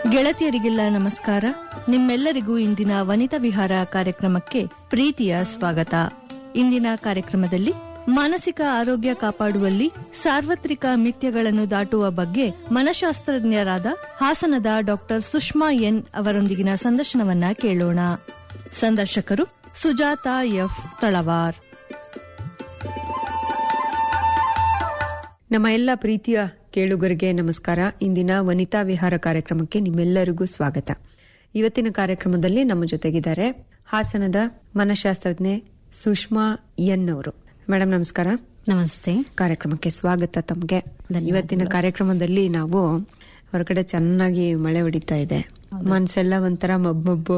ಗೆಳತಿಯರಿಗೆಲ್ಲ ನಮಸ್ಕಾರ ನಿಮ್ಮೆಲ್ಲರಿಗೂ ಇಂದಿನ ವನಿತಾ ವಿಹಾರ ಕಾರ್ಯಕ್ರಮಕ್ಕೆ ಪ್ರೀತಿಯ ಸ್ವಾಗತ ಇಂದಿನ ಕಾರ್ಯಕ್ರಮದಲ್ಲಿ ಮಾನಸಿಕ ಆರೋಗ್ಯ ಕಾಪಾಡುವಲ್ಲಿ ಸಾರ್ವತ್ರಿಕ ಮಿಥ್ಯಗಳನ್ನು ದಾಟುವ ಬಗ್ಗೆ ಮನಶಾಸ್ತ್ರಜ್ಞರಾದ ಹಾಸನದ ಡಾಕ್ಟರ್ ಸುಷ್ಮಾ ಎನ್ ಅವರೊಂದಿಗಿನ ಸಂದರ್ಶನವನ್ನ ಕೇಳೋಣ ಸಂದರ್ಶಕರು ಸುಜಾತ ಎಫ್ ತಳವಾರ್ ನಮ್ಮ ಎಲ್ಲ ಪ್ರೀತಿಯ ಕೇಳುಗರಿಗೆ ನಮಸ್ಕಾರ ಇಂದಿನ ವನಿತಾ ವಿಹಾರ ಕಾರ್ಯಕ್ರಮಕ್ಕೆ ನಿಮ್ಮೆಲ್ಲರಿಗೂ ಸ್ವಾಗತ ಇವತ್ತಿನ ಕಾರ್ಯಕ್ರಮದಲ್ಲಿ ನಮ್ಮ ಜೊತೆಗಿದ್ದಾರೆ ಹಾಸನದ ಮನಃಶಾಸ್ತ್ರಜ್ಞೆ ಸುಷ್ಮಾ ಎನ್ ಅವರು ಮೇಡಮ್ ನಮಸ್ಕಾರ ನಮಸ್ತೆ ಕಾರ್ಯಕ್ರಮಕ್ಕೆ ಸ್ವಾಗತ ತಮ್ಗೆ ಇವತ್ತಿನ ಕಾರ್ಯಕ್ರಮದಲ್ಲಿ ನಾವು ಹೊರಗಡೆ ಚೆನ್ನಾಗಿ ಮಳೆ ಹೊಡಿತಾ ಇದೆ ಮನ್ಸೆಲ್ಲ ಒಂಥರ ಮಬ್ಬೊಬ್ಬು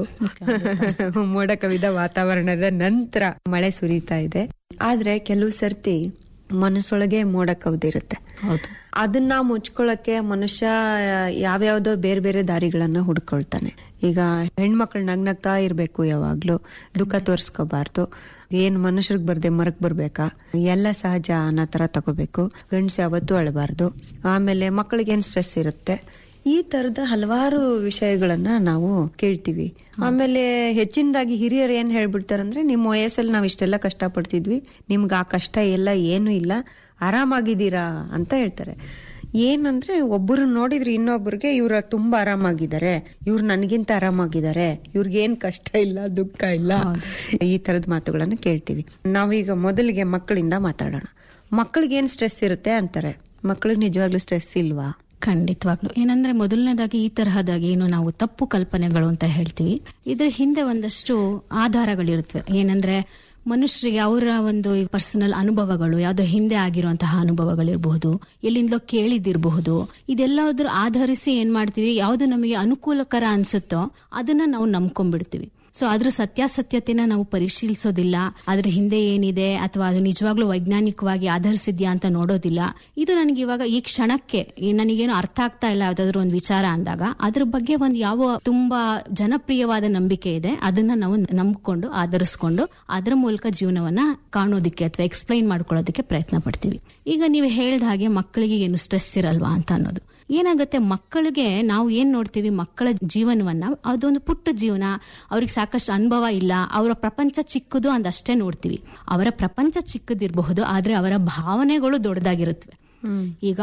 ಮೋಡ ಕವಿದ ವಾತಾವರಣದ ನಂತರ ಮಳೆ ಸುರಿತಾ ಇದೆ ಆದ್ರೆ ಕೆಲವು ಸರ್ತಿ ಮನಸ್ಸೊಳಗೆ ಮೋಡ ಕವಿದಿರುತ್ತೆ ಹೌದು ಅದನ್ನ ಮುಚ್ಕೊಳಕ್ಕೆ ಮನುಷ್ಯ ಯಾವ್ಯಾವ್ದೋ ಬೇರೆ ಬೇರೆ ದಾರಿಗಳನ್ನ ಹುಡ್ಕೊಳ್ತಾನೆ ಈಗ ಹೆಣ್ಮಕ್ಳು ನಗ್ನಗ್ತಾ ಇರ್ಬೇಕು ಯಾವಾಗ್ಲೂ ದುಃಖ ತೋರ್ಸ್ಕೋಬಾರ್ದು ಏನ್ ಮನುಷ್ಯರಿಗೆ ಬರ್ದೆ ಮರಕ್ ಬರ್ಬೇಕಾ ಎಲ್ಲ ಸಹಜ ಅನ್ನೋ ತರ ತಗೋಬೇಕು ಗಂಡ್ಸ್ ಯಾವತ್ತೂ ಅಳಬಾರ್ದು ಆಮೇಲೆ ಮಕ್ಕಳಿಗೆ ಏನ್ ಸ್ಟ್ರೆಸ್ ಇರುತ್ತೆ ಈ ತರದ ಹಲವಾರು ವಿಷಯಗಳನ್ನ ನಾವು ಕೇಳ್ತೀವಿ ಆಮೇಲೆ ಹೆಚ್ಚಿನದಾಗಿ ಹಿರಿಯರು ಏನ್ ಹೇಳ್ಬಿಡ್ತಾರಂದ್ರೆ ನಿಮ್ಮ ವಯಸ್ಸಲ್ಲಿ ನಾವ್ ಇಷ್ಟೆಲ್ಲ ಕಷ್ಟ ಪಡ್ತಿದ್ವಿ ನಿಮ್ಗೆ ಆ ಕಷ್ಟ ಎಲ್ಲ ಏನು ಇಲ್ಲ ಆರಾಮಾಗಿದ್ದೀರಾ ಅಂತ ಹೇಳ್ತಾರೆ ಏನಂದ್ರೆ ಒಬ್ಬರು ನೋಡಿದ್ರೆ ಇನ್ನೊಬ್ಬರಿಗೆ ಇವ್ರ ತುಂಬಾ ಆರಾಮಾಗಿದ್ದಾರೆ ಇವ್ರು ನನಗಿಂತ ಆರಾಮಾಗಿದ್ದಾರೆ ಇವ್ರಿಗೆ ಏನ್ ಕಷ್ಟ ಇಲ್ಲ ದುಃಖ ಇಲ್ಲ ಈ ತರದ ಮಾತುಗಳನ್ನ ಕೇಳ್ತೀವಿ ನಾವೀಗ ಮೊದಲಿಗೆ ಮಕ್ಕಳಿಂದ ಮಾತಾಡೋಣ ಮಕ್ಕಳಿಗೆ ಏನ್ ಸ್ಟ್ರೆಸ್ ಇರುತ್ತೆ ಅಂತಾರೆ ಮಕ್ಕಳಿಗೆ ನಿಜವಾಗ್ಲೂ ಸ್ಟ್ರೆಸ್ ಇಲ್ವಾ ಖಂಡಿತವಾಗ್ಲು ಏನಂದ್ರೆ ಮೊದಲನೇದಾಗಿ ಈ ತರಹದಾಗಿ ಏನು ನಾವು ತಪ್ಪು ಕಲ್ಪನೆಗಳು ಅಂತ ಹೇಳ್ತೀವಿ ಇದ್ರ ಹಿಂದೆ ಒಂದಷ್ಟು ಆಧಾರಗಳಿರುತ್ತವೆ ಏನಂದ್ರೆ ಮನುಷ್ಯರಿಗೆ ಅವರ ಒಂದು ಪರ್ಸನಲ್ ಅನುಭವಗಳು ಯಾವುದೋ ಹಿಂದೆ ಆಗಿರುವಂತಹ ಅನುಭವಗಳಿರಬಹುದು ಎಲ್ಲಿಂದಲೋ ಕೇಳಿದಿರಬಹುದು ಇದೆಲ್ಲದ್ರ ಆಧರಿಸಿ ಏನ್ ಮಾಡ್ತೀವಿ ಯಾವುದು ನಮಗೆ ಅನುಕೂಲಕರ ಅನ್ಸುತ್ತೋ ಅದನ್ನ ನಾವು ನಂಬ್ಕೊಂಡ್ಬಿಡ್ತೀವಿ ಸೊ ಅದ್ರ ಸತ್ಯಾಸತ್ಯತೆನ ನಾವು ಪರಿಶೀಲಿಸೋದಿಲ್ಲ ಅದ್ರ ಹಿಂದೆ ಏನಿದೆ ಅಥವಾ ಅದು ನಿಜವಾಗ್ಲೂ ವೈಜ್ಞಾನಿಕವಾಗಿ ಆಧರಿಸಿದ್ಯಾ ಅಂತ ನೋಡೋದಿಲ್ಲ ಇದು ನನಗೆ ಇವಾಗ ಈ ಕ್ಷಣಕ್ಕೆ ಈ ನನಗೇನು ಅರ್ಥ ಆಗ್ತಾ ಇಲ್ಲ ಯಾವ್ದಾದ್ರು ಒಂದು ವಿಚಾರ ಅಂದಾಗ ಅದ್ರ ಬಗ್ಗೆ ಒಂದು ಯಾವ ತುಂಬಾ ಜನಪ್ರಿಯವಾದ ನಂಬಿಕೆ ಇದೆ ಅದನ್ನ ನಾವು ನಂಬಿಕೊಂಡು ಆಧರಿಸ್ಕೊಂಡು ಅದರ ಮೂಲಕ ಜೀವನವನ್ನ ಕಾಣೋದಿಕ್ಕೆ ಅಥವಾ ಎಕ್ಸ್ಪ್ಲೈನ್ ಮಾಡ್ಕೊಳ್ಳೋದಕ್ಕೆ ಪ್ರಯತ್ನ ಪಡ್ತೀವಿ ಈಗ ನೀವು ಹೇಳ್ದ ಹಾಗೆ ಮಕ್ಕಳಿಗೆ ಏನು ಸ್ಟ್ರೆಸ್ ಇರಲ್ವಾ ಅಂತ ಅನ್ನೋದು ಏನಾಗುತ್ತೆ ಮಕ್ಕಳಿಗೆ ನಾವು ಏನ್ ನೋಡ್ತೀವಿ ಮಕ್ಕಳ ಜೀವನವನ್ನ ಅದೊಂದು ಪುಟ್ಟ ಜೀವನ ಅವ್ರಿಗೆ ಸಾಕಷ್ಟು ಅನುಭವ ಇಲ್ಲ ಅವರ ಪ್ರಪಂಚ ಚಿಕ್ಕದು ಅಂದಷ್ಟೇ ನೋಡ್ತೀವಿ ಅವರ ಪ್ರಪಂಚ ಚಿಕ್ಕದಿರಬಹುದು ಆದ್ರೆ ಅವರ ಭಾವನೆಗಳು ದೊಡ್ಡದಾಗಿರುತ್ತವೆ ಈಗ